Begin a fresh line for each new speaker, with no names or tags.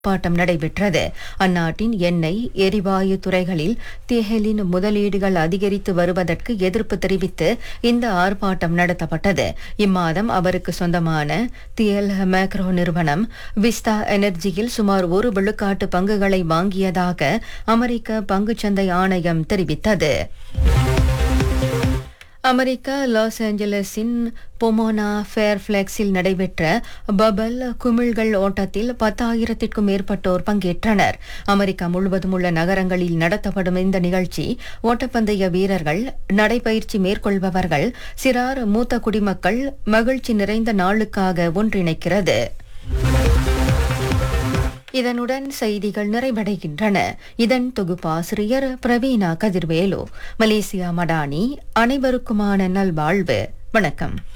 ஆர்ப்பாட்டம் நடைபெற்றது அந்நாட்டின் எண்ணெய் எரிவாயு துறைகளில் திஹெலின் முதலீடுகள் அதிகரித்து வருவதற்கு எதிர்ப்பு தெரிவித்து இந்த ஆர்ப்பாட்டம் நடத்தப்பட்டது இம்மாதம் அவருக்கு சொந்தமான தியல் மேக்ரோ நிறுவனம் விஸ்தா எனர்ஜியில் சுமார் ஒரு விழுக்காட்டு பங்குகளை வாங்கியதாக அமெரிக்க பங்குச்சந்தை ஆணையம் தெரிவித்தது அமெரிக்கா லாஸ் ஏஞ்சலஸின் பொமோனா ஃபேர்ஃபிளெக்ஸில் நடைபெற்ற பபல் குமிழ்கள் ஓட்டத்தில் பத்தாயிரத்திற்கும் மேற்பட்டோர் பங்கேற்றனர் அமெரிக்கா முழுவதும் உள்ள நகரங்களில் நடத்தப்படும் இந்த நிகழ்ச்சி ஓட்டப்பந்தய வீரர்கள் நடைபயிற்சி மேற்கொள்பவர்கள் சிறார் மூத்த குடிமக்கள் மகிழ்ச்சி நிறைந்த நாளுக்காக ஒன்றிணைக்கிறது இதனுடன் செய்திகள் நிறைவடைகின்றன இதன் தொகுப்பாசிரியர் பிரவீணா கதிர்வேலு மலேசியா மடானி அனைவருக்குமான நல்வாழ்வு வணக்கம்